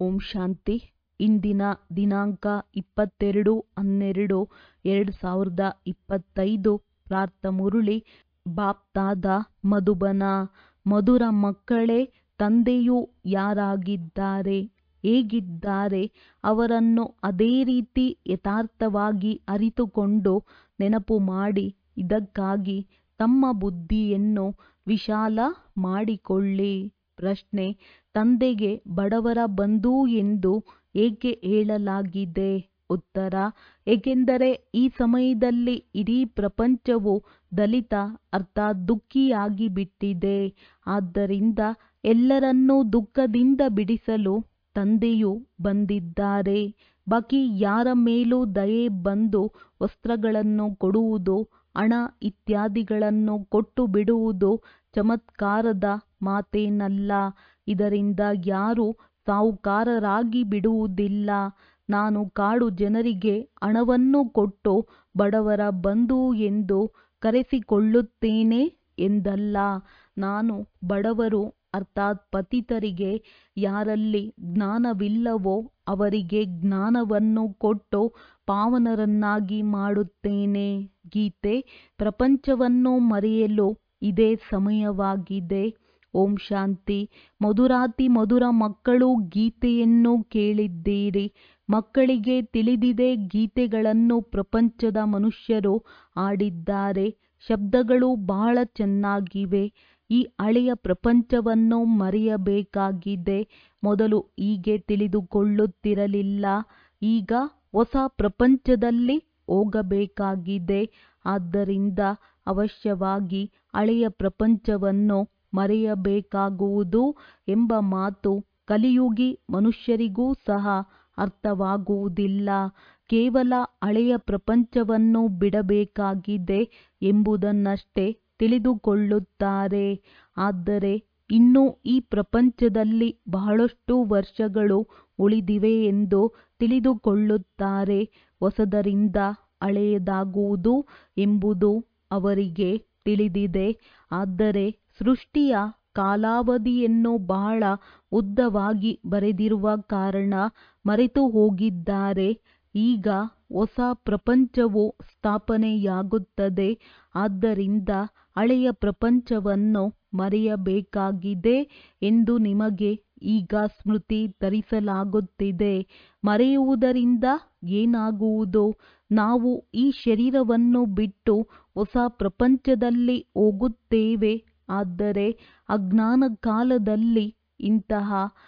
ಓಂ ಶಾಂತಿ ಇಂದಿನ ದಿನಾಂಕ ಇಪ್ಪತ್ತೆರಡು ಹನ್ನೆರಡು ಎರಡು ಸಾವಿರದ ಇಪ್ಪತ್ತೈದು ಪ್ರಾರ್ಥ ಮುರುಳಿ ಬಾಪ್ತಾದ ಮಧುಬನ ಮಧುರ ಮಕ್ಕಳೇ ತಂದೆಯು ಯಾರಾಗಿದ್ದಾರೆ ಹೇಗಿದ್ದಾರೆ ಅವರನ್ನು ಅದೇ ರೀತಿ ಯಥಾರ್ಥವಾಗಿ ಅರಿತುಕೊಂಡು ನೆನಪು ಮಾಡಿ ಇದಕ್ಕಾಗಿ ತಮ್ಮ ಬುದ್ಧಿಯನ್ನು ವಿಶಾಲ ಮಾಡಿಕೊಳ್ಳಿ ಪ್ರಶ್ನೆ ತಂದೆಗೆ ಬಡವರ ಬಂಧು ಎಂದು ಏಕೆ ಹೇಳಲಾಗಿದೆ ಉತ್ತರ ಏಕೆಂದರೆ ಈ ಸಮಯದಲ್ಲಿ ಇಡೀ ಪ್ರಪಂಚವು ದಲಿತ ಅರ್ಥಾತ್ ದುಃಖಿಯಾಗಿ ಬಿಟ್ಟಿದೆ ಆದ್ದರಿಂದ ಎಲ್ಲರನ್ನೂ ದುಃಖದಿಂದ ಬಿಡಿಸಲು ತಂದೆಯು ಬಂದಿದ್ದಾರೆ ಬಾಕಿ ಯಾರ ಮೇಲೂ ದಯೆ ಬಂದು ವಸ್ತ್ರಗಳನ್ನು ಕೊಡುವುದು ಹಣ ಇತ್ಯಾದಿಗಳನ್ನು ಕೊಟ್ಟು ಬಿಡುವುದು ಚಮತ್ಕಾರದ ಮಾತೇನಲ್ಲ ಇದರಿಂದ ಯಾರೂ ಸಾಹುಕಾರರಾಗಿ ಬಿಡುವುದಿಲ್ಲ ನಾನು ಕಾಡು ಜನರಿಗೆ ಹಣವನ್ನು ಕೊಟ್ಟು ಬಡವರ ಬಂಧು ಎಂದು ಕರೆಸಿಕೊಳ್ಳುತ್ತೇನೆ ಎಂದಲ್ಲ ನಾನು ಬಡವರು ಅರ್ಥಾತ್ ಪತಿತರಿಗೆ ಯಾರಲ್ಲಿ ಜ್ಞಾನವಿಲ್ಲವೋ ಅವರಿಗೆ ಜ್ಞಾನವನ್ನು ಕೊಟ್ಟು ಪಾವನರನ್ನಾಗಿ ಮಾಡುತ್ತೇನೆ ಗೀತೆ ಪ್ರಪಂಚವನ್ನು ಮರೆಯಲು ಇದೇ ಸಮಯವಾಗಿದೆ ಓಂ ಶಾಂತಿ ಮಧುರಾತಿ ಮಧುರ ಮಕ್ಕಳು ಗೀತೆಯನ್ನು ಕೇಳಿದ್ದೀರಿ ಮಕ್ಕಳಿಗೆ ತಿಳಿದಿದೆ ಗೀತೆಗಳನ್ನು ಪ್ರಪಂಚದ ಮನುಷ್ಯರು ಆಡಿದ್ದಾರೆ ಶಬ್ದಗಳು ಬಹಳ ಚೆನ್ನಾಗಿವೆ ಈ ಹಳೆಯ ಪ್ರಪಂಚವನ್ನು ಮರೆಯಬೇಕಾಗಿದೆ ಮೊದಲು ಹೀಗೆ ತಿಳಿದುಕೊಳ್ಳುತ್ತಿರಲಿಲ್ಲ ಈಗ ಹೊಸ ಪ್ರಪಂಚದಲ್ಲಿ ಹೋಗಬೇಕಾಗಿದೆ ಆದ್ದರಿಂದ ಅವಶ್ಯವಾಗಿ ಹಳೆಯ ಪ್ರಪಂಚವನ್ನು ಮರೆಯಬೇಕಾಗುವುದು ಎಂಬ ಮಾತು ಕಲಿಯುಗಿ ಮನುಷ್ಯರಿಗೂ ಸಹ ಅರ್ಥವಾಗುವುದಿಲ್ಲ ಕೇವಲ ಹಳೆಯ ಪ್ರಪಂಚವನ್ನು ಬಿಡಬೇಕಾಗಿದೆ ಎಂಬುದನ್ನಷ್ಟೇ ತಿಳಿದುಕೊಳ್ಳುತ್ತಾರೆ ಆದರೆ ಇನ್ನೂ ಈ ಪ್ರಪಂಚದಲ್ಲಿ ಬಹಳಷ್ಟು ವರ್ಷಗಳು ಉಳಿದಿವೆ ಎಂದು ತಿಳಿದುಕೊಳ್ಳುತ್ತಾರೆ ಹೊಸದರಿಂದ ಹಳೆಯದಾಗುವುದು ಎಂಬುದು ಅವರಿಗೆ ತಿಳಿದಿದೆ ಆದರೆ ಸೃಷ್ಟಿಯ ಕಾಲಾವಧಿಯನ್ನು ಬಹಳ ಉದ್ದವಾಗಿ ಬರೆದಿರುವ ಕಾರಣ ಮರೆತು ಹೋಗಿದ್ದಾರೆ ಈಗ ಹೊಸ ಪ್ರಪಂಚವು ಸ್ಥಾಪನೆಯಾಗುತ್ತದೆ ಆದ್ದರಿಂದ ಹಳೆಯ ಪ್ರಪಂಚವನ್ನು ಮರೆಯಬೇಕಾಗಿದೆ ಎಂದು ನಿಮಗೆ ಈಗ ಸ್ಮೃತಿ ತರಿಸಲಾಗುತ್ತಿದೆ ಮರೆಯುವುದರಿಂದ ಏನಾಗುವುದು ನಾವು ಈ ಶರೀರವನ್ನು ಬಿಟ್ಟು ಹೊಸ ಪ್ರಪಂಚದಲ್ಲಿ ಹೋಗುತ್ತೇವೆ ಆದರೆ ಅಜ್ಞಾನ ಕಾಲದಲ್ಲಿ ಇಂತಹ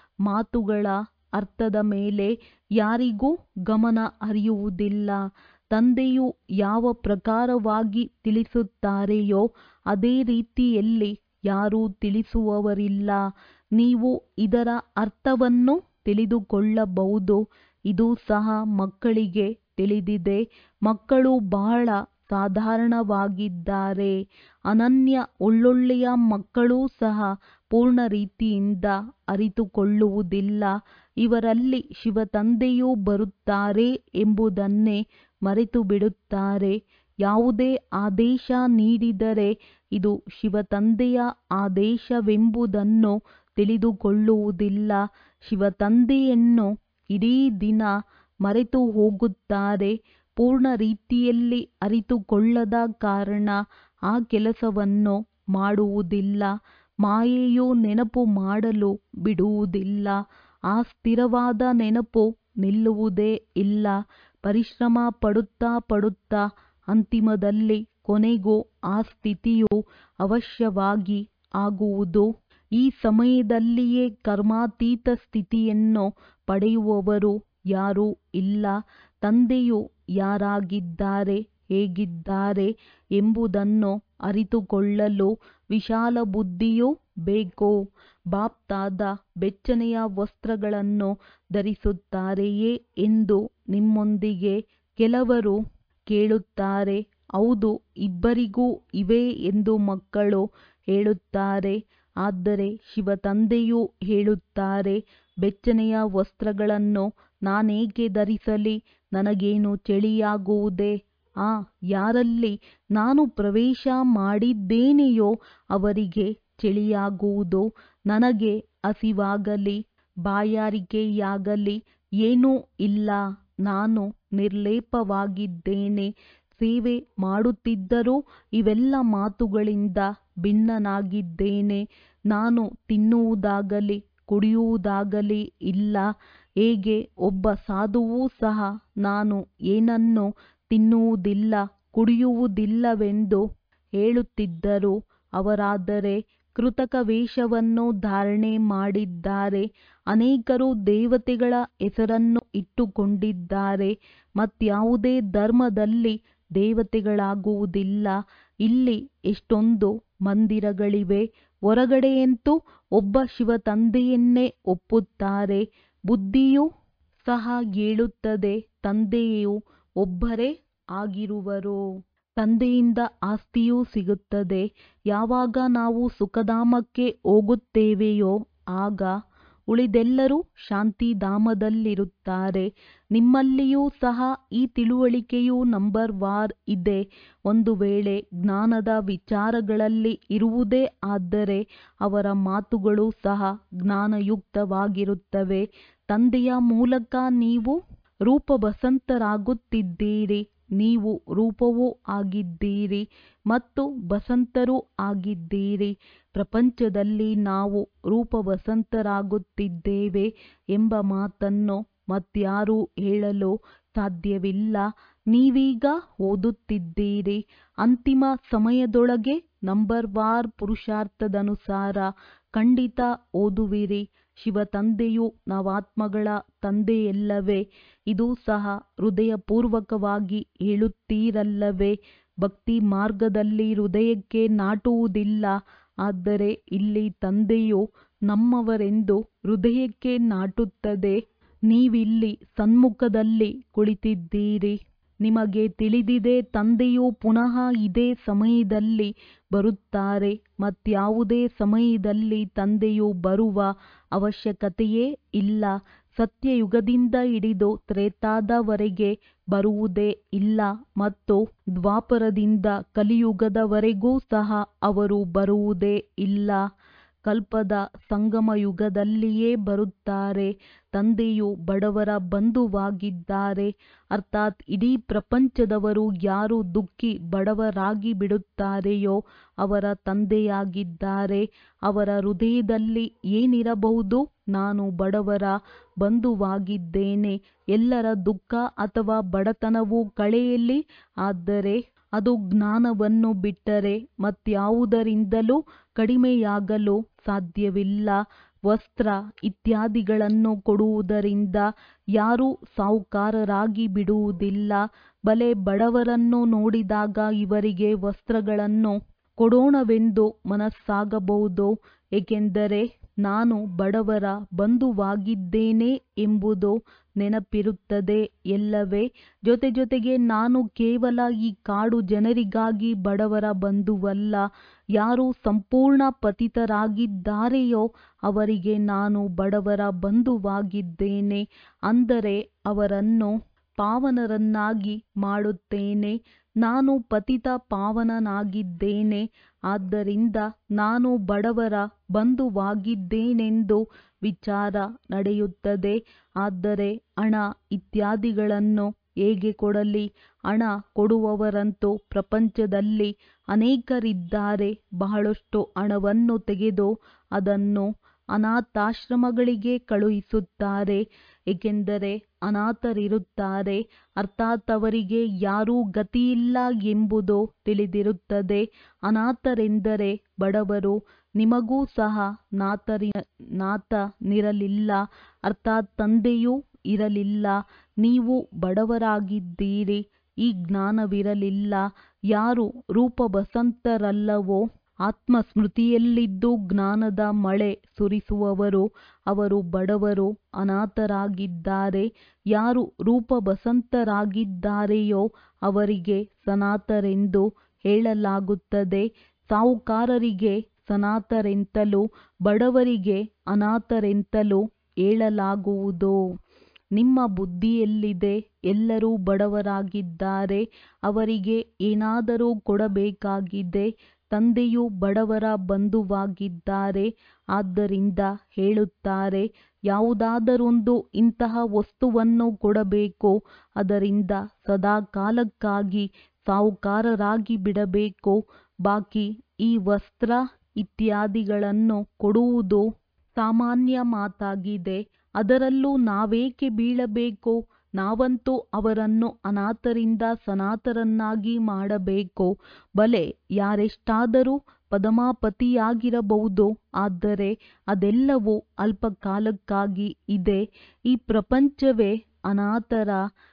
ಮಾತುಗಳ ಅರ್ಥದ ಮೇಲೆ ಯಾರಿಗೂ ಗಮನ ಹರಿಯುವುದಿಲ್ಲ ತಂದೆಯು ಯಾವ ಪ್ರಕಾರವಾಗಿ ತಿಳಿಸುತ್ತಾರೆಯೋ ಅದೇ ರೀತಿಯಲ್ಲಿ ಯಾರೂ ತಿಳಿಸುವವರಿಲ್ಲ ನೀವು ಇದರ ಅರ್ಥವನ್ನು ತಿಳಿದುಕೊಳ್ಳಬಹುದು ಇದು ಸಹ ಮಕ್ಕಳಿಗೆ ತಿಳಿದಿದೆ ಮಕ್ಕಳು ಬಹಳ ಸಾಧಾರಣವಾಗಿದ್ದಾರೆ ಅನನ್ಯ ಒಳ್ಳೊಳ್ಳೆಯ ಮಕ್ಕಳೂ ಸಹ ಪೂರ್ಣ ರೀತಿಯಿಂದ ಅರಿತುಕೊಳ್ಳುವುದಿಲ್ಲ ಇವರಲ್ಲಿ ಶಿವ ತಂದೆಯೂ ಬರುತ್ತಾರೆ ಎಂಬುದನ್ನೇ ಮರೆತು ಬಿಡುತ್ತಾರೆ ಯಾವುದೇ ಆದೇಶ ನೀಡಿದರೆ ಇದು ಶಿವ ತಂದೆಯ ಆದೇಶವೆಂಬುದನ್ನು ತಿಳಿದುಕೊಳ್ಳುವುದಿಲ್ಲ ಶಿವ ತಂದೆಯನ್ನು ಇಡೀ ದಿನ ಮರೆತು ಹೋಗುತ್ತಾರೆ ಪೂರ್ಣ ರೀತಿಯಲ್ಲಿ ಅರಿತುಕೊಳ್ಳದ ಕಾರಣ ಆ ಕೆಲಸವನ್ನು ಮಾಡುವುದಿಲ್ಲ ಮಾಯೆಯು ನೆನಪು ಮಾಡಲು ಬಿಡುವುದಿಲ್ಲ ಆ ಸ್ಥಿರವಾದ ನೆನಪು ನಿಲ್ಲುವುದೇ ಇಲ್ಲ ಪರಿಶ್ರಮ ಪಡುತ್ತಾ ಪಡುತ್ತಾ ಅಂತಿಮದಲ್ಲಿ ಕೊನೆಗೂ ಆ ಸ್ಥಿತಿಯು ಅವಶ್ಯವಾಗಿ ಆಗುವುದು ಈ ಸಮಯದಲ್ಲಿಯೇ ಕರ್ಮಾತೀತ ಸ್ಥಿತಿಯನ್ನು ಪಡೆಯುವವರು ಯಾರೂ ಇಲ್ಲ ತಂದೆಯು ಯಾರಾಗಿದ್ದಾರೆ ಹೇಗಿದ್ದಾರೆ ಎಂಬುದನ್ನು ಅರಿತುಕೊಳ್ಳಲು ವಿಶಾಲ ಬುದ್ಧಿಯೂ ಬೇಕು ಬಾಪ್ತಾದ ಬೆಚ್ಚನೆಯ ವಸ್ತ್ರಗಳನ್ನು ಧರಿಸುತ್ತಾರೆಯೇ ಎಂದು ನಿಮ್ಮೊಂದಿಗೆ ಕೆಲವರು ಕೇಳುತ್ತಾರೆ ಹೌದು ಇಬ್ಬರಿಗೂ ಇವೆ ಎಂದು ಮಕ್ಕಳು ಹೇಳುತ್ತಾರೆ ಆದರೆ ಶಿವ ತಂದೆಯೂ ಹೇಳುತ್ತಾರೆ ಬೆಚ್ಚನೆಯ ವಸ್ತ್ರಗಳನ್ನು ನಾನೇಕೆ ಧರಿಸಲಿ ನನಗೇನು ಚಳಿಯಾಗುವುದೇ ಆ ಯಾರಲ್ಲಿ ನಾನು ಪ್ರವೇಶ ಮಾಡಿದ್ದೇನೆಯೋ ಅವರಿಗೆ ಚಳಿಯಾಗುವುದು ನನಗೆ ಹಸಿವಾಗಲಿ ಬಾಯಾರಿಕೆಯಾಗಲಿ ಏನೂ ಇಲ್ಲ ನಾನು ನಿರ್ಲೇಪವಾಗಿದ್ದೇನೆ ಸೇವೆ ಮಾಡುತ್ತಿದ್ದರೂ ಇವೆಲ್ಲ ಮಾತುಗಳಿಂದ ಭಿನ್ನನಾಗಿದ್ದೇನೆ ನಾನು ತಿನ್ನುವುದಾಗಲಿ ಕುಡಿಯುವುದಾಗಲಿ ಇಲ್ಲ ಹೇಗೆ ಒಬ್ಬ ಸಾಧುವೂ ಸಹ ನಾನು ಏನನ್ನೂ ತಿನ್ನುವುದಿಲ್ಲ ಕುಡಿಯುವುದಿಲ್ಲವೆಂದು ಹೇಳುತ್ತಿದ್ದರು ಅವರಾದರೆ ಕೃತಕ ವೇಷವನ್ನು ಧಾರಣೆ ಮಾಡಿದ್ದಾರೆ ಅನೇಕರು ದೇವತೆಗಳ ಹೆಸರನ್ನು ಇಟ್ಟುಕೊಂಡಿದ್ದಾರೆ ಮತ್ಯಾವುದೇ ಧರ್ಮದಲ್ಲಿ ದೇವತೆಗಳಾಗುವುದಿಲ್ಲ ಇಲ್ಲಿ ಎಷ್ಟೊಂದು ಮಂದಿರಗಳಿವೆ ಹೊರಗಡೆಯಂತೂ ಒಬ್ಬ ಶಿವತಂದೆಯನ್ನೇ ಒಪ್ಪುತ್ತಾರೆ ಬುದ್ಧಿಯೂ ಸಹ ಹೇಳುತ್ತದೆ ತಂದೆಯು ಒಬ್ಬರೇ ಆಗಿರುವರು ತಂದೆಯಿಂದ ಆಸ್ತಿಯೂ ಸಿಗುತ್ತದೆ ಯಾವಾಗ ನಾವು ಸುಖಧಾಮಕ್ಕೆ ಹೋಗುತ್ತೇವೆಯೋ ಆಗ ಉಳಿದೆಲ್ಲರೂ ಶಾಂತಿಧಾಮದಲ್ಲಿರುತ್ತಾರೆ ನಿಮ್ಮಲ್ಲಿಯೂ ಸಹ ಈ ತಿಳುವಳಿಕೆಯು ನಂಬರ್ ವಾರ್ ಇದೆ ಒಂದು ವೇಳೆ ಜ್ಞಾನದ ವಿಚಾರಗಳಲ್ಲಿ ಇರುವುದೇ ಆದರೆ ಅವರ ಮಾತುಗಳು ಸಹ ಜ್ಞಾನಯುಕ್ತವಾಗಿರುತ್ತವೆ ತಂದೆಯ ಮೂಲಕ ನೀವು ರೂಪಬಸಂತರಾಗುತ್ತಿದ್ದೀರಿ ನೀವು ರೂಪವೂ ಆಗಿದ್ದೀರಿ ಮತ್ತು ಬಸಂತರೂ ಆಗಿದ್ದೀರಿ ಪ್ರಪಂಚದಲ್ಲಿ ನಾವು ರೂಪಬಸಂತರಾಗುತ್ತಿದ್ದೇವೆ ಎಂಬ ಮಾತನ್ನು ಮತ್ಯಾರೂ ಹೇಳಲು ಸಾಧ್ಯವಿಲ್ಲ ನೀವೀಗ ಓದುತ್ತಿದ್ದೀರಿ ಅಂತಿಮ ಸಮಯದೊಳಗೆ ನಂಬರ್ ವಾರ್ ಪುರುಷಾರ್ಥದನುಸಾರ ಖಂಡಿತ ಓದುವಿರಿ ಶಿವತಂದೆಯು ನವಾತ್ಮಗಳ ತಂದೆಯಲ್ಲವೇ ಇದು ಸಹ ಹೃದಯಪೂರ್ವಕವಾಗಿ ಹೇಳುತ್ತೀರಲ್ಲವೇ ಭಕ್ತಿ ಮಾರ್ಗದಲ್ಲಿ ಹೃದಯಕ್ಕೆ ನಾಟುವುದಿಲ್ಲ ಆದರೆ ಇಲ್ಲಿ ತಂದೆಯು ನಮ್ಮವರೆಂದು ಹೃದಯಕ್ಕೆ ನಾಟುತ್ತದೆ ನೀವಿಲ್ಲಿ ಸನ್ಮುಖದಲ್ಲಿ ಕುಳಿತಿದ್ದೀರಿ ನಿಮಗೆ ತಿಳಿದಿದೆ ತಂದೆಯು ಪುನಃ ಇದೇ ಸಮಯದಲ್ಲಿ ಬರುತ್ತಾರೆ ಮತ್ಯಾವುದೇ ಸಮಯದಲ್ಲಿ ತಂದೆಯು ಬರುವ ಅವಶ್ಯಕತೆಯೇ ಇಲ್ಲ ಸತ್ಯಯುಗದಿಂದ ಹಿಡಿದು ತ್ರೇತಾದವರೆಗೆ ಬರುವುದೇ ಇಲ್ಲ ಮತ್ತು ದ್ವಾಪರದಿಂದ ಕಲಿಯುಗದವರೆಗೂ ಸಹ ಅವರು ಬರುವುದೇ ಇಲ್ಲ ಕಲ್ಪದ ಸಂಗಮಯುಗದಲ್ಲಿಯೇ ಬರುತ್ತಾರೆ ತಂದೆಯು ಬಡವರ ಬಂಧುವಾಗಿದ್ದಾರೆ ಅರ್ಥಾತ್ ಇಡೀ ಪ್ರಪಂಚದವರು ಯಾರು ದುಃಖಿ ಬಡವರಾಗಿ ಬಿಡುತ್ತಾರೆಯೋ ಅವರ ತಂದೆಯಾಗಿದ್ದಾರೆ ಅವರ ಹೃದಯದಲ್ಲಿ ಏನಿರಬಹುದು ನಾನು ಬಡವರ ಬಂಧುವಾಗಿದ್ದೇನೆ ಎಲ್ಲರ ದುಃಖ ಅಥವಾ ಬಡತನವು ಕಳೆಯಲಿ ಆದರೆ ಅದು ಜ್ಞಾನವನ್ನು ಬಿಟ್ಟರೆ ಮತ್ಯಾವುದರಿಂದಲೂ ಕಡಿಮೆಯಾಗಲು ಸಾಧ್ಯವಿಲ್ಲ ವಸ್ತ್ರ ಇತ್ಯಾದಿಗಳನ್ನು ಕೊಡುವುದರಿಂದ ಯಾರೂ ಸಾಹುಕಾರರಾಗಿ ಬಿಡುವುದಿಲ್ಲ ಭಲೆ ಬಡವರನ್ನು ನೋಡಿದಾಗ ಇವರಿಗೆ ವಸ್ತ್ರಗಳನ್ನು ಕೊಡೋಣವೆಂದು ಮನಸ್ಸಾಗಬಹುದು ಏಕೆಂದರೆ ನಾನು ಬಡವರ ಬಂಧುವಾಗಿದ್ದೇನೆ ಎಂಬುದು ನೆನಪಿರುತ್ತದೆ ಎಲ್ಲವೇ ಜೊತೆ ಜೊತೆಗೆ ನಾನು ಕೇವಲ ಈ ಕಾಡು ಜನರಿಗಾಗಿ ಬಡವರ ಬಂಧುವಲ್ಲ ಯಾರು ಸಂಪೂರ್ಣ ಪತಿತರಾಗಿದ್ದಾರೆಯೋ ಅವರಿಗೆ ನಾನು ಬಡವರ ಬಂಧುವಾಗಿದ್ದೇನೆ ಅಂದರೆ ಅವರನ್ನು ಪಾವನರನ್ನಾಗಿ ಮಾಡುತ್ತೇನೆ ನಾನು ಪತಿತ ಪಾವನನಾಗಿದ್ದೇನೆ ಆದ್ದರಿಂದ ನಾನು ಬಡವರ ಬಂಧುವಾಗಿದ್ದೇನೆಂದು ವಿಚಾರ ನಡೆಯುತ್ತದೆ ಆದರೆ ಹಣ ಇತ್ಯಾದಿಗಳನ್ನು ಹೇಗೆ ಕೊಡಲಿ ಹಣ ಕೊಡುವವರಂತೂ ಪ್ರಪಂಚದಲ್ಲಿ ಅನೇಕರಿದ್ದಾರೆ ಬಹಳಷ್ಟು ಹಣವನ್ನು ತೆಗೆದು ಅದನ್ನು ಅನಾಥಾಶ್ರಮಗಳಿಗೆ ಕಳುಹಿಸುತ್ತಾರೆ ಏಕೆಂದರೆ ಅನಾಥರಿರುತ್ತಾರೆ ಅರ್ಥಾತ್ ಅವರಿಗೆ ಯಾರೂ ಗತಿಯಿಲ್ಲ ಎಂಬುದು ತಿಳಿದಿರುತ್ತದೆ ಅನಾಥರೆಂದರೆ ಬಡವರು ನಿಮಗೂ ಸಹ ನಾಥರಿ ನಾಥನಿರಲಿಲ್ಲ ಅರ್ಥಾತ್ ತಂದೆಯೂ ಇರಲಿಲ್ಲ ನೀವು ಬಡವರಾಗಿದ್ದೀರಿ ಈ ಜ್ಞಾನವಿರಲಿಲ್ಲ ಯಾರು ರೂಪಬಸಂತರಲ್ಲವೋ ಆತ್ಮಸ್ಮೃತಿಯಲ್ಲಿದ್ದು ಜ್ಞಾನದ ಮಳೆ ಸುರಿಸುವವರು ಅವರು ಬಡವರು ಅನಾಥರಾಗಿದ್ದಾರೆ ಯಾರು ರೂಪಬಸಂತರಾಗಿದ್ದಾರೆಯೋ ಅವರಿಗೆ ಸನಾತರೆಂದು ಹೇಳಲಾಗುತ್ತದೆ ಸಾಹುಕಾರರಿಗೆ ಸನಾತರೆಂತಲೂ ಬಡವರಿಗೆ ಅನಾಥರೆಂತಲೂ ಹೇಳಲಾಗುವುದು ನಿಮ್ಮ ಬುದ್ಧಿಯಲ್ಲಿದೆ ಎಲ್ಲರೂ ಬಡವರಾಗಿದ್ದಾರೆ ಅವರಿಗೆ ಏನಾದರೂ ಕೊಡಬೇಕಾಗಿದೆ ತಂದೆಯು ಬಡವರ ಬಂಧುವಾಗಿದ್ದಾರೆ ಆದ್ದರಿಂದ ಹೇಳುತ್ತಾರೆ ಯಾವುದಾದರೊಂದು ಇಂತಹ ವಸ್ತುವನ್ನು ಕೊಡಬೇಕು ಅದರಿಂದ ಸದಾ ಕಾಲಕ್ಕಾಗಿ ಸಾಹುಕಾರರಾಗಿ ಬಿಡಬೇಕು ಬಾಕಿ ಈ ವಸ್ತ್ರ ಇತ್ಯಾದಿಗಳನ್ನು ಕೊಡುವುದು ಸಾಮಾನ್ಯ ಮಾತಾಗಿದೆ ಅದರಲ್ಲೂ ನಾವೇಕೆ ಬೀಳಬೇಕು ನಾವಂತೂ ಅವರನ್ನು ಅನಾಥರಿಂದ ಸನಾಥರನ್ನಾಗಿ ಮಾಡಬೇಕು ಬಲೆ ಯಾರೆಷ್ಟಾದರೂ ಪದಮಾಪತಿಯಾಗಿರಬಹುದು ಆದರೆ ಅದೆಲ್ಲವೂ ಅಲ್ಪಕಾಲಕ್ಕಾಗಿ ಇದೆ ಈ ಪ್ರಪಂಚವೇ ಅನಾಥರ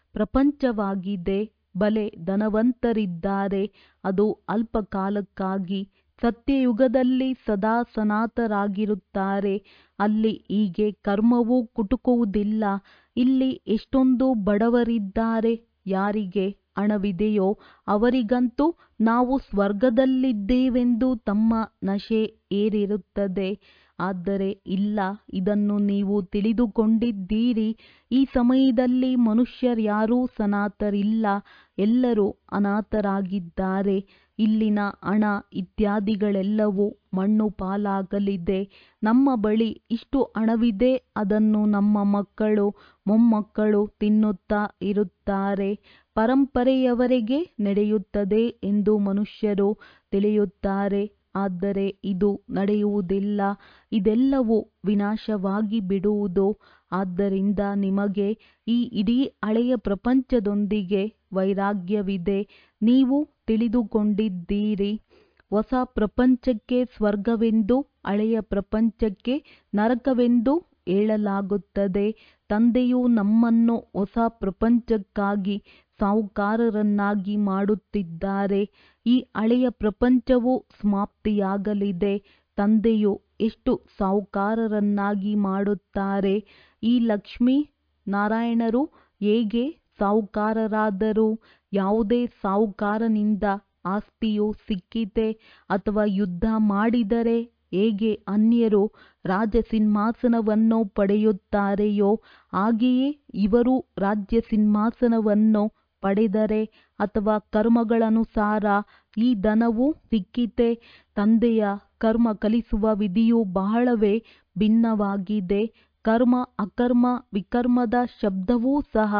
ಪ್ರಪಂಚವಾಗಿದೆ ಬಲೆ ಧನವಂತರಿದ್ದಾರೆ ಅದು ಅಲ್ಪಕಾಲಕ್ಕಾಗಿ ಸತ್ಯಯುಗದಲ್ಲಿ ಸದಾ ಸನಾತರಾಗಿರುತ್ತಾರೆ ಅಲ್ಲಿ ಹೀಗೆ ಕರ್ಮವು ಕುಟುಕುವುದಿಲ್ಲ ಇಲ್ಲಿ ಎಷ್ಟೊಂದು ಬಡವರಿದ್ದಾರೆ ಯಾರಿಗೆ ಹಣವಿದೆಯೋ ಅವರಿಗಂತೂ ನಾವು ಸ್ವರ್ಗದಲ್ಲಿದ್ದೇವೆಂದು ತಮ್ಮ ನಶೆ ಏರಿರುತ್ತದೆ ಆದರೆ ಇಲ್ಲ ಇದನ್ನು ನೀವು ತಿಳಿದುಕೊಂಡಿದ್ದೀರಿ ಈ ಸಮಯದಲ್ಲಿ ಮನುಷ್ಯರ್ಯಾರೂ ಸನಾತರಿಲ್ಲ ಎಲ್ಲರೂ ಅನಾಥರಾಗಿದ್ದಾರೆ ಇಲ್ಲಿನ ಹಣ ಇತ್ಯಾದಿಗಳೆಲ್ಲವೂ ಮಣ್ಣು ಪಾಲಾಗಲಿದೆ ನಮ್ಮ ಬಳಿ ಇಷ್ಟು ಹಣವಿದೆ ಅದನ್ನು ನಮ್ಮ ಮಕ್ಕಳು ಮೊಮ್ಮಕ್ಕಳು ತಿನ್ನುತ್ತಾ ಇರುತ್ತಾರೆ ಪರಂಪರೆಯವರೆಗೆ ನಡೆಯುತ್ತದೆ ಎಂದು ಮನುಷ್ಯರು ತಿಳಿಯುತ್ತಾರೆ ಆದರೆ ಇದು ನಡೆಯುವುದಿಲ್ಲ ಇದೆಲ್ಲವೂ ವಿನಾಶವಾಗಿ ಬಿಡುವುದು ಆದ್ದರಿಂದ ನಿಮಗೆ ಈ ಇಡೀ ಹಳೆಯ ಪ್ರಪಂಚದೊಂದಿಗೆ ವೈರಾಗ್ಯವಿದೆ ನೀವು ತಿಳಿದುಕೊಂಡಿದ್ದೀರಿ ಹೊಸ ಪ್ರಪಂಚಕ್ಕೆ ಸ್ವರ್ಗವೆಂದು ಹಳೆಯ ಪ್ರಪಂಚಕ್ಕೆ ನರಕವೆಂದು ಹೇಳಲಾಗುತ್ತದೆ ತಂದೆಯು ನಮ್ಮನ್ನು ಹೊಸ ಪ್ರಪಂಚಕ್ಕಾಗಿ ಸಾಹುಕಾರರನ್ನಾಗಿ ಮಾಡುತ್ತಿದ್ದಾರೆ ಈ ಹಳೆಯ ಪ್ರಪಂಚವು ಸಮಾಪ್ತಿಯಾಗಲಿದೆ ತಂದೆಯು ಎಷ್ಟು ಸಾಹುಕಾರರನ್ನಾಗಿ ಮಾಡುತ್ತಾರೆ ಈ ಲಕ್ಷ್ಮೀ ನಾರಾಯಣರು ಹೇಗೆ ಸಾಹುಕಾರರಾದರು ಯಾವುದೇ ಸಾಹುಕಾರನಿಂದ ಆಸ್ತಿಯು ಸಿಕ್ಕಿತೆ ಅಥವಾ ಯುದ್ಧ ಮಾಡಿದರೆ ಹೇಗೆ ಅನ್ಯರು ರಾಜಸಿಂಹಾಸನವನ್ನು ಪಡೆಯುತ್ತಾರೆಯೋ ಹಾಗೆಯೇ ಇವರು ರಾಜ್ಯ ಸಿಂಹಾಸನವನ್ನು ಪಡೆದರೆ ಅಥವಾ ಕರ್ಮಗಳನುಸಾರ ಈ ಧನವು ಸಿಕ್ಕಿತೆ ತಂದೆಯ ಕರ್ಮ ಕಲಿಸುವ ವಿಧಿಯು ಬಹಳವೇ ಭಿನ್ನವಾಗಿದೆ ಕರ್ಮ ಅಕರ್ಮ ವಿಕರ್ಮದ ಶಬ್ದವೂ ಸಹ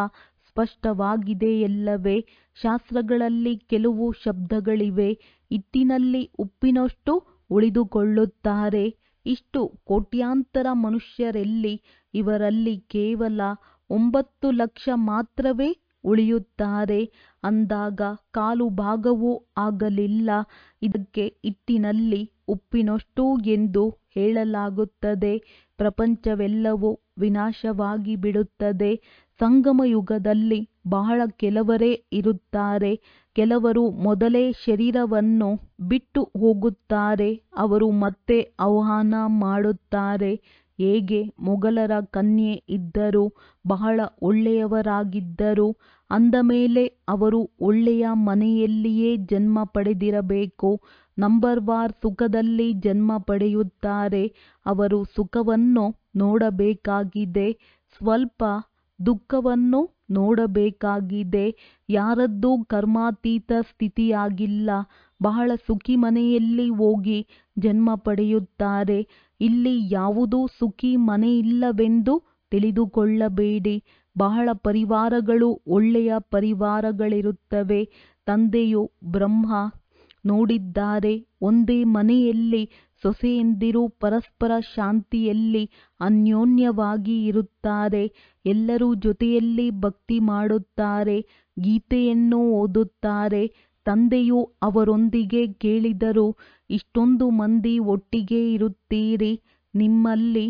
ಸ್ಪಷ್ಟವಾಗಿದೆಯಲ್ಲವೇ ಶಾಸ್ತ್ರಗಳಲ್ಲಿ ಕೆಲವು ಶಬ್ದಗಳಿವೆ ಹಿಟ್ಟಿನಲ್ಲಿ ಉಪ್ಪಿನಷ್ಟು ಉಳಿದುಕೊಳ್ಳುತ್ತಾರೆ ಇಷ್ಟು ಕೋಟ್ಯಾಂತರ ಮನುಷ್ಯರೆಲ್ಲಿ ಇವರಲ್ಲಿ ಕೇವಲ ಒಂಬತ್ತು ಲಕ್ಷ ಮಾತ್ರವೇ ಉಳಿಯುತ್ತಾರೆ ಅಂದಾಗ ಕಾಲು ಭಾಗವೂ ಆಗಲಿಲ್ಲ ಇದಕ್ಕೆ ಹಿಟ್ಟಿನಲ್ಲಿ ಉಪ್ಪಿನಷ್ಟು ಎಂದು ಹೇಳಲಾಗುತ್ತದೆ ಪ್ರಪಂಚವೆಲ್ಲವೂ ವಿನಾಶವಾಗಿ ಬಿಡುತ್ತದೆ ಸಂಗಮ ಯುಗದಲ್ಲಿ ಬಹಳ ಕೆಲವರೇ ಇರುತ್ತಾರೆ ಕೆಲವರು ಮೊದಲೇ ಶರೀರವನ್ನು ಬಿಟ್ಟು ಹೋಗುತ್ತಾರೆ ಅವರು ಮತ್ತೆ ಆಹ್ವಾನ ಮಾಡುತ್ತಾರೆ ಹೇಗೆ ಮೊಘಲರ ಕನ್ಯೆ ಇದ್ದರು ಬಹಳ ಒಳ್ಳೆಯವರಾಗಿದ್ದರು ಅಂದ ಮೇಲೆ ಅವರು ಒಳ್ಳೆಯ ಮನೆಯಲ್ಲಿಯೇ ಜನ್ಮ ಪಡೆದಿರಬೇಕು ನಂಬರ್ ವಾರ್ ಸುಖದಲ್ಲಿ ಜನ್ಮ ಪಡೆಯುತ್ತಾರೆ ಅವರು ಸುಖವನ್ನು ನೋಡಬೇಕಾಗಿದೆ ಸ್ವಲ್ಪ ದುಃಖವನ್ನು ನೋಡಬೇಕಾಗಿದೆ ಯಾರದ್ದೂ ಕರ್ಮಾತೀತ ಸ್ಥಿತಿಯಾಗಿಲ್ಲ ಬಹಳ ಸುಖಿ ಮನೆಯಲ್ಲಿ ಹೋಗಿ ಜನ್ಮ ಪಡೆಯುತ್ತಾರೆ ಇಲ್ಲಿ ಯಾವುದೂ ಸುಖಿ ಮನೆಯಿಲ್ಲವೆಂದು ತಿಳಿದುಕೊಳ್ಳಬೇಡಿ ಬಹಳ ಪರಿವಾರಗಳು ಒಳ್ಳೆಯ ಪರಿವಾರಗಳಿರುತ್ತವೆ ತಂದೆಯು ಬ್ರಹ್ಮ ನೋಡಿದ್ದಾರೆ ಒಂದೇ ಮನೆಯಲ್ಲಿ ಸೊಸೆಯಂದಿರು ಪರಸ್ಪರ ಶಾಂತಿಯಲ್ಲಿ ಅನ್ಯೋನ್ಯವಾಗಿ ಇರುತ್ತಾರೆ ಎಲ್ಲರೂ ಜೊತೆಯಲ್ಲಿ ಭಕ್ತಿ ಮಾಡುತ್ತಾರೆ ಗೀತೆಯನ್ನು ಓದುತ್ತಾರೆ ತಂದೆಯು ಅವರೊಂದಿಗೆ ಕೇಳಿದರು ಇಷ್ಟೊಂದು ಮಂದಿ ಒಟ್ಟಿಗೆ ಇರುತ್ತೀರಿ ನಿಮ್ಮಲ್ಲಿ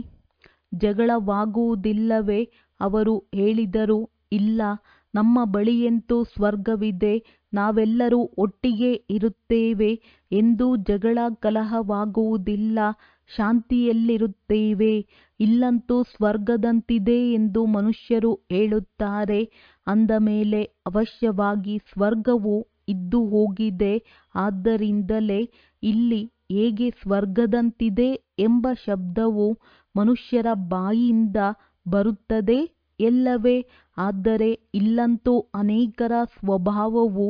ಜಗಳವಾಗುವುದಿಲ್ಲವೇ ಅವರು ಹೇಳಿದರು ಇಲ್ಲ ನಮ್ಮ ಬಳಿಯಂತೂ ಸ್ವರ್ಗವಿದೆ ನಾವೆಲ್ಲರೂ ಒಟ್ಟಿಗೆ ಇರುತ್ತೇವೆ ಎಂದೂ ಜಗಳ ಕಲಹವಾಗುವುದಿಲ್ಲ ಶಾಂತಿಯಲ್ಲಿರುತ್ತೇವೆ ಇಲ್ಲಂತೂ ಸ್ವರ್ಗದಂತಿದೆ ಎಂದು ಮನುಷ್ಯರು ಹೇಳುತ್ತಾರೆ ಅಂದ ಮೇಲೆ ಅವಶ್ಯವಾಗಿ ಸ್ವರ್ಗವು ಇದ್ದು ಹೋಗಿದೆ ಆದ್ದರಿಂದಲೇ ಇಲ್ಲಿ ಹೇಗೆ ಸ್ವರ್ಗದಂತಿದೆ ಎಂಬ ಶಬ್ದವು ಮನುಷ್ಯರ ಬಾಯಿಯಿಂದ ಬರುತ್ತದೆ ಎಲ್ಲವೇ ಆದರೆ ಇಲ್ಲಂತೂ ಅನೇಕರ ಸ್ವಭಾವವು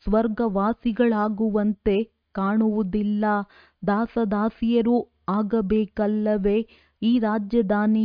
ಸ್ವರ್ಗವಾಸಿಗಳಾಗುವಂತೆ ಕಾಣುವುದಿಲ್ಲ ದಾಸದಾಸಿಯರು ಆಗಬೇಕಲ್ಲವೇ ಈ ರಾಜಧಾನಿಯು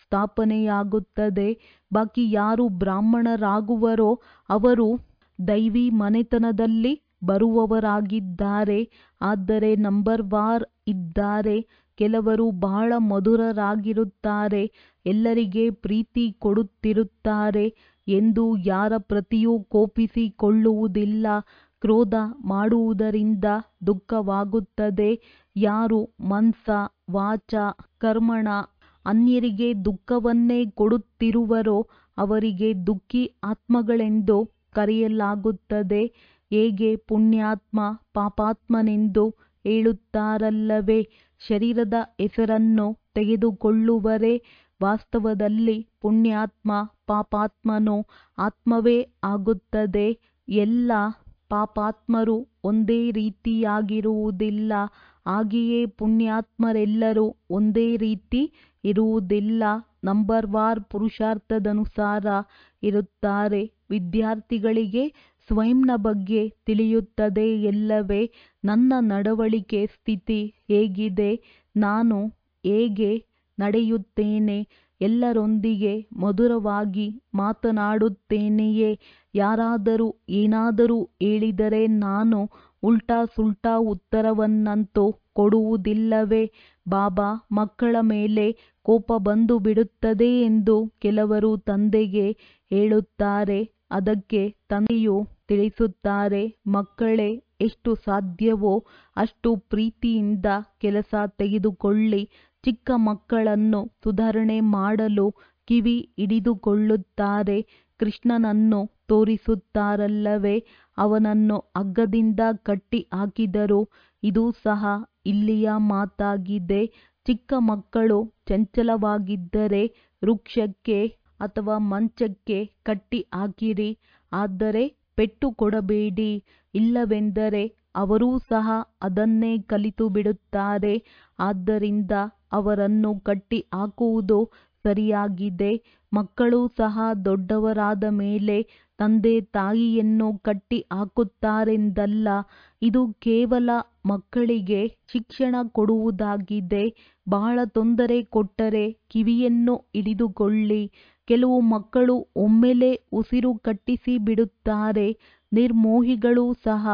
ಸ್ಥಾಪನೆಯಾಗುತ್ತದೆ ಬಾಕಿ ಯಾರು ಬ್ರಾಹ್ಮಣರಾಗುವರೋ ಅವರು ದೈವಿ ಮನೆತನದಲ್ಲಿ ಬರುವವರಾಗಿದ್ದಾರೆ ಆದರೆ ನಂಬರ್ ವಾರ್ ಇದ್ದಾರೆ ಕೆಲವರು ಬಹಳ ಮಧುರರಾಗಿರುತ್ತಾರೆ ಎಲ್ಲರಿಗೆ ಪ್ರೀತಿ ಕೊಡುತ್ತಿರುತ್ತಾರೆ ಎಂದು ಯಾರ ಪ್ರತಿಯೂ ಕೋಪಿಸಿಕೊಳ್ಳುವುದಿಲ್ಲ ಕ್ರೋಧ ಮಾಡುವುದರಿಂದ ದುಃಖವಾಗುತ್ತದೆ ಯಾರು ಮನ್ಸ ವಾಚ ಕರ್ಮಣ ಅನ್ಯರಿಗೆ ದುಃಖವನ್ನೇ ಕೊಡುತ್ತಿರುವರೋ ಅವರಿಗೆ ದುಃಖಿ ಆತ್ಮಗಳೆಂದು ಕರೆಯಲಾಗುತ್ತದೆ ಹೇಗೆ ಪುಣ್ಯಾತ್ಮ ಪಾಪಾತ್ಮನೆಂದು ಹೇಳುತ್ತಾರಲ್ಲವೇ ಶರೀರದ ಹೆಸರನ್ನು ತೆಗೆದುಕೊಳ್ಳುವರೆ ವಾಸ್ತವದಲ್ಲಿ ಪುಣ್ಯಾತ್ಮ ಪಾಪಾತ್ಮನು ಆತ್ಮವೇ ಆಗುತ್ತದೆ ಎಲ್ಲ ಪಾಪಾತ್ಮರು ಒಂದೇ ರೀತಿಯಾಗಿರುವುದಿಲ್ಲ ಹಾಗೆಯೇ ಪುಣ್ಯಾತ್ಮರೆಲ್ಲರೂ ಒಂದೇ ರೀತಿ ಇರುವುದಿಲ್ಲ ನಂಬರ್ ವಾರ್ ಪುರುಷಾರ್ಥದನುಸಾರ ಇರುತ್ತಾರೆ ವಿದ್ಯಾರ್ಥಿಗಳಿಗೆ ಸ್ವಯಂನ ಬಗ್ಗೆ ತಿಳಿಯುತ್ತದೆ ಎಲ್ಲವೇ ನನ್ನ ನಡವಳಿಕೆ ಸ್ಥಿತಿ ಹೇಗಿದೆ ನಾನು ಹೇಗೆ ನಡೆಯುತ್ತೇನೆ ಎಲ್ಲರೊಂದಿಗೆ ಮಧುರವಾಗಿ ಮಾತನಾಡುತ್ತೇನೆಯೇ ಯಾರಾದರೂ ಏನಾದರೂ ಹೇಳಿದರೆ ನಾನು ಉಲ್ಟಾ ಸುಲ್ಟಾ ಉತ್ತರವನ್ನಂತೂ ಕೊಡುವುದಿಲ್ಲವೇ ಬಾಬಾ ಮಕ್ಕಳ ಮೇಲೆ ಕೋಪ ಬಂದು ಬಿಡುತ್ತದೆ ಎಂದು ಕೆಲವರು ತಂದೆಗೆ ಹೇಳುತ್ತಾರೆ ಅದಕ್ಕೆ ತಂದೆಯು ತಿಳಿಸುತ್ತಾರೆ ಮಕ್ಕಳೇ ಎಷ್ಟು ಸಾಧ್ಯವೋ ಅಷ್ಟು ಪ್ರೀತಿಯಿಂದ ಕೆಲಸ ತೆಗೆದುಕೊಳ್ಳಿ ಚಿಕ್ಕ ಮಕ್ಕಳನ್ನು ಸುಧಾರಣೆ ಮಾಡಲು ಕಿವಿ ಹಿಡಿದುಕೊಳ್ಳುತ್ತಾರೆ ಕೃಷ್ಣನನ್ನು ತೋರಿಸುತ್ತಾರಲ್ಲವೇ ಅವನನ್ನು ಹಗ್ಗದಿಂದ ಕಟ್ಟಿ ಹಾಕಿದರು ಇದು ಸಹ ಇಲ್ಲಿಯ ಮಾತಾಗಿದೆ ಚಿಕ್ಕ ಮಕ್ಕಳು ಚಂಚಲವಾಗಿದ್ದರೆ ವೃಕ್ಷಕ್ಕೆ ಅಥವಾ ಮಂಚಕ್ಕೆ ಕಟ್ಟಿ ಹಾಕಿರಿ ಆದರೆ ಪೆಟ್ಟು ಕೊಡಬೇಡಿ ಇಲ್ಲವೆಂದರೆ ಅವರೂ ಸಹ ಅದನ್ನೇ ಕಲಿತು ಬಿಡುತ್ತಾರೆ ಆದ್ದರಿಂದ ಅವರನ್ನು ಕಟ್ಟಿ ಹಾಕುವುದು ಸರಿಯಾಗಿದೆ ಮಕ್ಕಳು ಸಹ ದೊಡ್ಡವರಾದ ಮೇಲೆ ತಂದೆ ತಾಯಿಯನ್ನು ಕಟ್ಟಿ ಹಾಕುತ್ತಾರೆಂದಲ್ಲ ಇದು ಕೇವಲ ಮಕ್ಕಳಿಗೆ ಶಿಕ್ಷಣ ಕೊಡುವುದಾಗಿದೆ ಬಹಳ ತೊಂದರೆ ಕೊಟ್ಟರೆ ಕಿವಿಯನ್ನು ಹಿಡಿದುಕೊಳ್ಳಿ ಕೆಲವು ಮಕ್ಕಳು ಒಮ್ಮೆಲೇ ಉಸಿರು ಕಟ್ಟಿಸಿ ಬಿಡುತ್ತಾರೆ ನಿರ್ಮೋಹಿಗಳು ಸಹ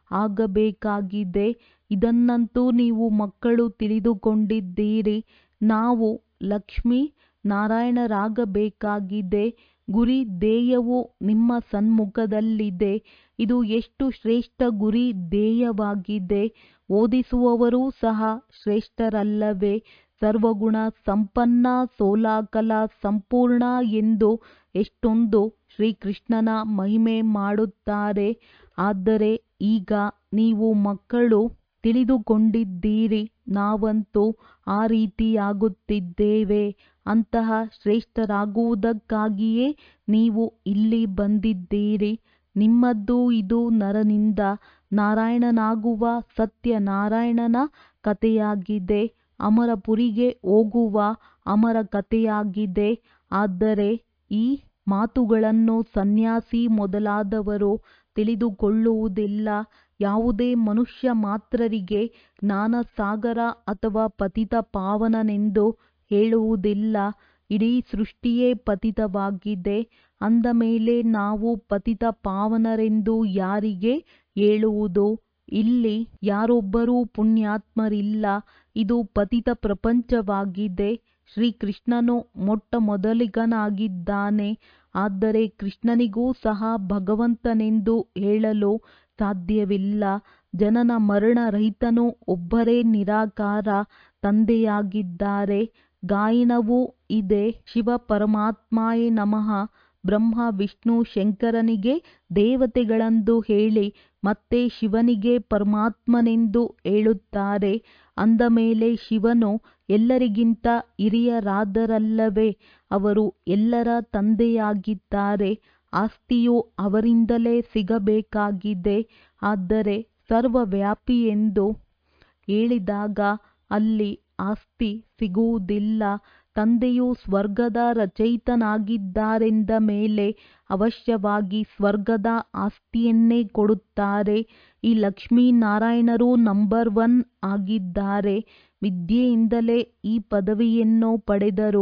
ಆಗಬೇಕಾಗಿದೆ ಇದನ್ನಂತೂ ನೀವು ಮಕ್ಕಳು ತಿಳಿದುಕೊಂಡಿದ್ದೀರಿ ನಾವು ಲಕ್ಷ್ಮೀ ನಾರಾಯಣರಾಗಬೇಕಾಗಿದೆ ಗುರಿ ಧ್ಯೇಯವು ನಿಮ್ಮ ಸನ್ಮುಖದಲ್ಲಿದೆ ಇದು ಎಷ್ಟು ಶ್ರೇಷ್ಠ ಗುರಿ ಧ್ಯೇಯವಾಗಿದೆ ಓದಿಸುವವರೂ ಸಹ ಶ್ರೇಷ್ಠರಲ್ಲವೇ ಸರ್ವಗುಣ ಸಂಪನ್ನ ಸೋಲಾಕಲ ಸಂಪೂರ್ಣ ಎಂದು ಎಷ್ಟೊಂದು ಶ್ರೀಕೃಷ್ಣನ ಮಹಿಮೆ ಮಾಡುತ್ತಾರೆ ಆದರೆ ಈಗ ನೀವು ಮಕ್ಕಳು ತಿಳಿದುಕೊಂಡಿದ್ದೀರಿ ನಾವಂತೂ ಆ ರೀತಿಯಾಗುತ್ತಿದ್ದೇವೆ ಅಂತಹ ಶ್ರೇಷ್ಠರಾಗುವುದಕ್ಕಾಗಿಯೇ ನೀವು ಇಲ್ಲಿ ಬಂದಿದ್ದೀರಿ ನಿಮ್ಮದ್ದು ಇದು ನರನಿಂದ ನಾರಾಯಣನಾಗುವ ಸತ್ಯನಾರಾಯಣನ ಕಥೆಯಾಗಿದೆ ಅಮರಪುರಿಗೆ ಹೋಗುವ ಅಮರ ಕಥೆಯಾಗಿದೆ ಆದರೆ ಈ ಮಾತುಗಳನ್ನು ಸನ್ಯಾಸಿ ಮೊದಲಾದವರು ತಿಳಿದುಕೊಳ್ಳುವುದಿಲ್ಲ ಯಾವುದೇ ಮನುಷ್ಯ ಮಾತ್ರರಿಗೆ ಜ್ಞಾನಸಾಗರ ಅಥವಾ ಪತಿತ ಪಾವನನೆಂದು ಹೇಳುವುದಿಲ್ಲ ಇಡೀ ಸೃಷ್ಟಿಯೇ ಪತಿತವಾಗಿದೆ ಅಂದ ಮೇಲೆ ನಾವು ಪತಿತ ಪಾವನರೆಂದು ಯಾರಿಗೆ ಹೇಳುವುದು ಇಲ್ಲಿ ಯಾರೊಬ್ಬರೂ ಪುಣ್ಯಾತ್ಮರಿಲ್ಲ ಇದು ಪತಿತ ಪ್ರಪಂಚವಾಗಿದೆ ಶ್ರೀಕೃಷ್ಣನು ಮೊಟ್ಟ ಮೊದಲಿಗನಾಗಿದ್ದಾನೆ ಆದರೆ ಕೃಷ್ಣನಿಗೂ ಸಹ ಭಗವಂತನೆಂದು ಹೇಳಲು ಸಾಧ್ಯವಿಲ್ಲ ಜನನ ಮರಣ ರಹಿತನು ಒಬ್ಬರೇ ನಿರಾಕಾರ ತಂದೆಯಾಗಿದ್ದಾರೆ ಗಾಯನವೂ ಇದೆ ಶಿವ ಪರಮಾತ್ಮಾಯೇ ನಮಃ ಬ್ರಹ್ಮ ವಿಷ್ಣು ಶಂಕರನಿಗೆ ದೇವತೆಗಳೆಂದು ಹೇಳಿ ಮತ್ತೆ ಶಿವನಿಗೆ ಪರಮಾತ್ಮನೆಂದು ಹೇಳುತ್ತಾರೆ ಅಂದ ಮೇಲೆ ಶಿವನು ಎಲ್ಲರಿಗಿಂತ ಹಿರಿಯರಾದರಲ್ಲವೇ ಅವರು ಎಲ್ಲರ ತಂದೆಯಾಗಿದ್ದಾರೆ ಆಸ್ತಿಯು ಅವರಿಂದಲೇ ಸಿಗಬೇಕಾಗಿದೆ ಆದರೆ ಸರ್ವವ್ಯಾಪಿ ಎಂದು ಹೇಳಿದಾಗ ಅಲ್ಲಿ ಆಸ್ತಿ ಸಿಗುವುದಿಲ್ಲ ತಂದೆಯು ಸ್ವರ್ಗದ ರಚಯಿತನಾಗಿದ್ದಾರೆಂದ ಮೇಲೆ ಅವಶ್ಯವಾಗಿ ಸ್ವರ್ಗದ ಆಸ್ತಿಯನ್ನೇ ಕೊಡುತ್ತಾರೆ ಈ ಲಕ್ಷ್ಮೀನಾರಾಯಣರು ನಂಬರ್ ಒನ್ ಆಗಿದ್ದಾರೆ ವಿದ್ಯೆಯಿಂದಲೇ ಈ ಪದವಿಯನ್ನು ಪಡೆದರು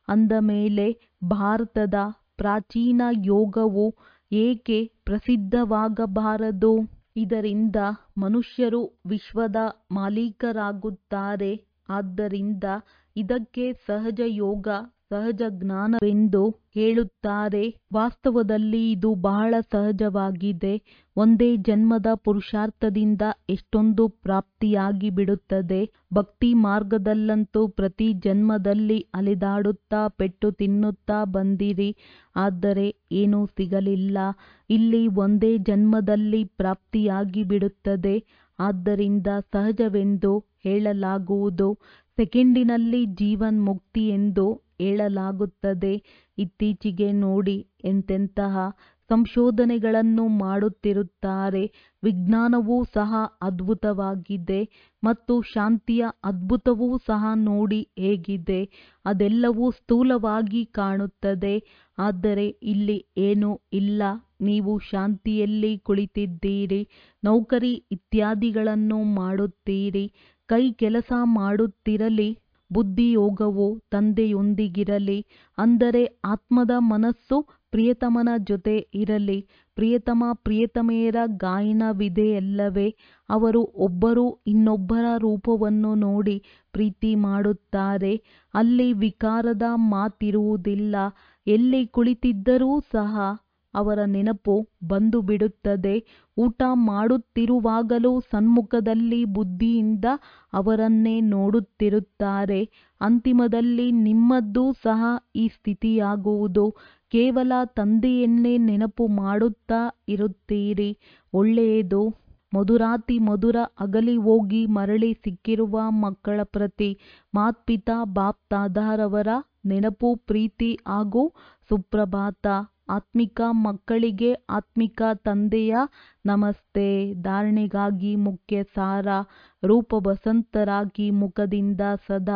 ಅಂದ ಮೇಲೆ ಭಾರತದ ಪ್ರಾಚೀನ ಯೋಗವು ಏಕೆ ಪ್ರಸಿದ್ಧವಾಗಬಾರದು ಇದರಿಂದ ಮನುಷ್ಯರು ವಿಶ್ವದ ಮಾಲೀಕರಾಗುತ್ತಾರೆ ಆದ್ದರಿಂದ ಇದಕ್ಕೆ ಸಹಜ ಯೋಗ ಸಹಜ ಜ್ಞಾನವೆಂದು ಹೇಳುತ್ತಾರೆ ವಾಸ್ತವದಲ್ಲಿ ಇದು ಬಹಳ ಸಹಜವಾಗಿದೆ ಒಂದೇ ಜನ್ಮದ ಪುರುಷಾರ್ಥದಿಂದ ಎಷ್ಟೊಂದು ಪ್ರಾಪ್ತಿಯಾಗಿಬಿಡುತ್ತದೆ ಭಕ್ತಿ ಮಾರ್ಗದಲ್ಲಂತೂ ಪ್ರತಿ ಜನ್ಮದಲ್ಲಿ ಅಲೆದಾಡುತ್ತಾ ಪೆಟ್ಟು ತಿನ್ನುತ್ತಾ ಬಂದಿರಿ ಆದರೆ ಏನೂ ಸಿಗಲಿಲ್ಲ ಇಲ್ಲಿ ಒಂದೇ ಜನ್ಮದಲ್ಲಿ ಪ್ರಾಪ್ತಿಯಾಗಿಬಿಡುತ್ತದೆ ಆದ್ದರಿಂದ ಸಹಜವೆಂದು ಹೇಳಲಾಗುವುದು ಸೆಕೆಂಡಿನಲ್ಲಿ ಜೀವನ್ಮುಕ್ತಿ ಎಂದು ಹೇಳಲಾಗುತ್ತದೆ ಇತ್ತೀಚೆಗೆ ನೋಡಿ ಎಂತೆಂತಹ ಸಂಶೋಧನೆಗಳನ್ನು ಮಾಡುತ್ತಿರುತ್ತಾರೆ ವಿಜ್ಞಾನವೂ ಸಹ ಅದ್ಭುತವಾಗಿದೆ ಮತ್ತು ಶಾಂತಿಯ ಅದ್ಭುತವೂ ಸಹ ನೋಡಿ ಹೇಗಿದೆ ಅದೆಲ್ಲವೂ ಸ್ಥೂಲವಾಗಿ ಕಾಣುತ್ತದೆ ಆದರೆ ಇಲ್ಲಿ ಏನೂ ಇಲ್ಲ ನೀವು ಶಾಂತಿಯಲ್ಲಿ ಕುಳಿತಿದ್ದೀರಿ ನೌಕರಿ ಇತ್ಯಾದಿಗಳನ್ನು ಮಾಡುತ್ತೀರಿ ಕೈ ಕೆಲಸ ಮಾಡುತ್ತಿರಲಿ ಬುದ್ಧಿಯೋಗವು ತಂದೆಯೊಂದಿಗಿರಲಿ ಅಂದರೆ ಆತ್ಮದ ಮನಸ್ಸು ಪ್ರಿಯತಮನ ಜೊತೆ ಇರಲಿ ಪ್ರಿಯತಮ ಪ್ರಿಯತಮೆಯರ ಗಾಯನವಿದೆಯಲ್ಲವೇ ಅವರು ಒಬ್ಬರು ಇನ್ನೊಬ್ಬರ ರೂಪವನ್ನು ನೋಡಿ ಪ್ರೀತಿ ಮಾಡುತ್ತಾರೆ ಅಲ್ಲಿ ವಿಕಾರದ ಮಾತಿರುವುದಿಲ್ಲ ಎಲ್ಲಿ ಕುಳಿತಿದ್ದರೂ ಸಹ ಅವರ ನೆನಪು ಬಂದು ಬಿಡುತ್ತದೆ ಊಟ ಮಾಡುತ್ತಿರುವಾಗಲೂ ಸನ್ಮುಖದಲ್ಲಿ ಬುದ್ಧಿಯಿಂದ ಅವರನ್ನೇ ನೋಡುತ್ತಿರುತ್ತಾರೆ ಅಂತಿಮದಲ್ಲಿ ನಿಮ್ಮದೂ ಸಹ ಈ ಸ್ಥಿತಿಯಾಗುವುದು ಕೇವಲ ತಂದೆಯನ್ನೇ ನೆನಪು ಮಾಡುತ್ತಾ ಇರುತ್ತೀರಿ ಒಳ್ಳೆಯದು ಮಧುರಾತಿ ಮಧುರ ಅಗಲಿ ಹೋಗಿ ಮರಳಿ ಸಿಕ್ಕಿರುವ ಮಕ್ಕಳ ಪ್ರತಿ ಮಾತ್ಪಿತಾ ಬಾಪ್ ದಾದಾರವರ ನೆನಪು ಪ್ರೀತಿ ಹಾಗೂ ಸುಪ್ರಭಾತ ಆತ್ಮಿಕ ಮಕ್ಕಳಿಗೆ ಆತ್ಮಿಕ ತಂದೆಯ ನಮಸ್ತೆ ಧಾರಣೆಗಾಗಿ ಮುಖ್ಯ ಸಾರ ರೂಪ ಬಸಂತರಾಗಿ ಮುಖದಿಂದ ಸದಾ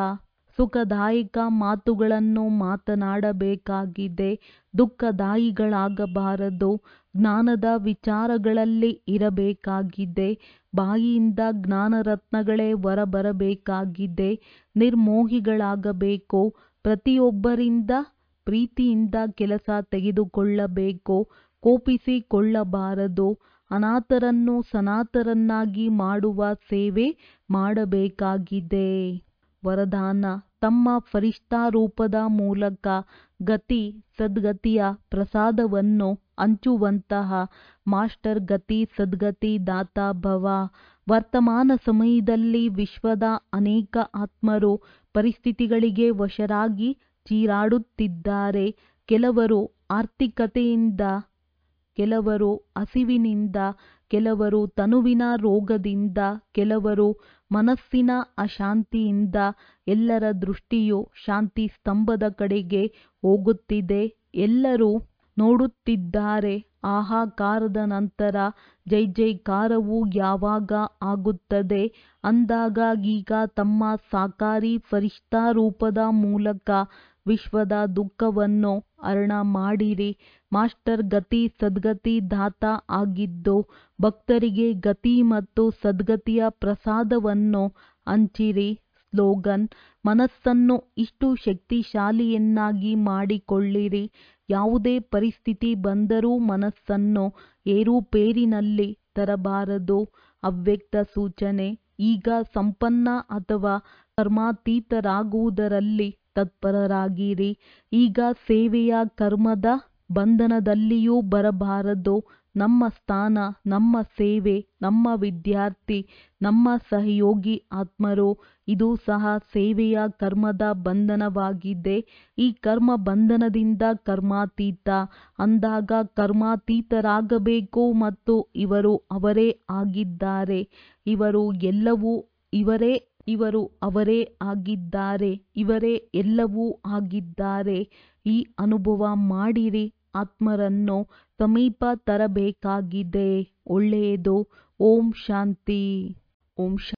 ಸುಖದಾಯಕ ಮಾತುಗಳನ್ನು ಮಾತನಾಡಬೇಕಾಗಿದೆ ದುಃಖದಾಯಿಗಳಾಗಬಾರದು ಜ್ಞಾನದ ವಿಚಾರಗಳಲ್ಲಿ ಇರಬೇಕಾಗಿದೆ ಬಾಯಿಯಿಂದ ಜ್ಞಾನರತ್ನಗಳೇ ಹೊರಬರಬೇಕಾಗಿದೆ ನಿರ್ಮೋಹಿಗಳಾಗಬೇಕು ಪ್ರತಿಯೊಬ್ಬರಿಂದ ಪ್ರೀತಿಯಿಂದ ಕೆಲಸ ತೆಗೆದುಕೊಳ್ಳಬೇಕು ಕೋಪಿಸಿಕೊಳ್ಳಬಾರದು ಅನಾಥರನ್ನು ಸನಾತರನ್ನಾಗಿ ಮಾಡುವ ಸೇವೆ ಮಾಡಬೇಕಾಗಿದೆ ವರದಾನ ತಮ್ಮ ಫರಿಷ್ಠಾ ರೂಪದ ಮೂಲಕ ಗತಿ ಸದ್ಗತಿಯ ಪ್ರಸಾದವನ್ನು ಹಂಚುವಂತಹ ಮಾಸ್ಟರ್ ಗತಿ ಸದ್ಗತಿ ದಾತಾ ಭವ ವರ್ತಮಾನ ಸಮಯದಲ್ಲಿ ವಿಶ್ವದ ಅನೇಕ ಆತ್ಮರು ಪರಿಸ್ಥಿತಿಗಳಿಗೆ ವಶರಾಗಿ ಚೀರಾಡುತ್ತಿದ್ದಾರೆ ಕೆಲವರು ಆರ್ಥಿಕತೆಯಿಂದ ಕೆಲವರು ಹಸಿವಿನಿಂದ ಕೆಲವರು ತನುವಿನ ರೋಗದಿಂದ ಕೆಲವರು ಮನಸ್ಸಿನ ಅಶಾಂತಿಯಿಂದ ಎಲ್ಲರ ದೃಷ್ಟಿಯು ಶಾಂತಿ ಸ್ತಂಭದ ಕಡೆಗೆ ಹೋಗುತ್ತಿದೆ ಎಲ್ಲರೂ ನೋಡುತ್ತಿದ್ದಾರೆ ಹಾಹಾಕಾರದ ನಂತರ ಜೈ ಜೈಕಾರವು ಯಾವಾಗ ಆಗುತ್ತದೆ ಅಂದಾಗ ಈಗ ತಮ್ಮ ಸಾಕಾರಿ ಫರಿಷ್ಠಾ ರೂಪದ ಮೂಲಕ ವಿಶ್ವದ ದುಃಖವನ್ನು ಹರಣ ಮಾಡಿರಿ ಮಾಸ್ಟರ್ ಗತಿ ಸದ್ಗತಿ ದಾತ ಆಗಿದ್ದು ಭಕ್ತರಿಗೆ ಗತಿ ಮತ್ತು ಸದ್ಗತಿಯ ಪ್ರಸಾದವನ್ನು ಹಂಚಿರಿ ಸ್ಲೋಗನ್ ಮನಸ್ಸನ್ನು ಇಷ್ಟು ಶಕ್ತಿಶಾಲಿಯನ್ನಾಗಿ ಮಾಡಿಕೊಳ್ಳಿರಿ ಯಾವುದೇ ಪರಿಸ್ಥಿತಿ ಬಂದರೂ ಮನಸ್ಸನ್ನು ಏರುಪೇರಿನಲ್ಲಿ ತರಬಾರದು ಅವ್ಯಕ್ತ ಸೂಚನೆ ಈಗ ಸಂಪನ್ನ ಅಥವಾ ಕರ್ಮಾತೀತರಾಗುವುದರಲ್ಲಿ ತತ್ಪರರಾಗಿರಿ ಈಗ ಸೇವೆಯ ಕರ್ಮದ ಬಂಧನದಲ್ಲಿಯೂ ಬರಬಾರದು ನಮ್ಮ ಸ್ಥಾನ ನಮ್ಮ ಸೇವೆ ನಮ್ಮ ವಿದ್ಯಾರ್ಥಿ ನಮ್ಮ ಸಹಯೋಗಿ ಆತ್ಮರು ಇದು ಸಹ ಸೇವೆಯ ಕರ್ಮದ ಬಂಧನವಾಗಿದೆ ಈ ಕರ್ಮ ಬಂಧನದಿಂದ ಕರ್ಮಾತೀತ ಅಂದಾಗ ಕರ್ಮಾತೀತರಾಗಬೇಕು ಮತ್ತು ಇವರು ಅವರೇ ಆಗಿದ್ದಾರೆ ಇವರು ಎಲ್ಲವೂ ಇವರೇ ಇವರು ಅವರೇ ಆಗಿದ್ದಾರೆ ಇವರೇ ಎಲ್ಲವೂ ಆಗಿದ್ದಾರೆ ಈ ಅನುಭವ ಮಾಡಿರಿ ಆತ್ಮರನ್ನು ಸಮೀಪ ತರಬೇಕಾಗಿದೆ ಒಳ್ಳೆಯದು ಓಂ ಶಾಂತಿ ಓಂ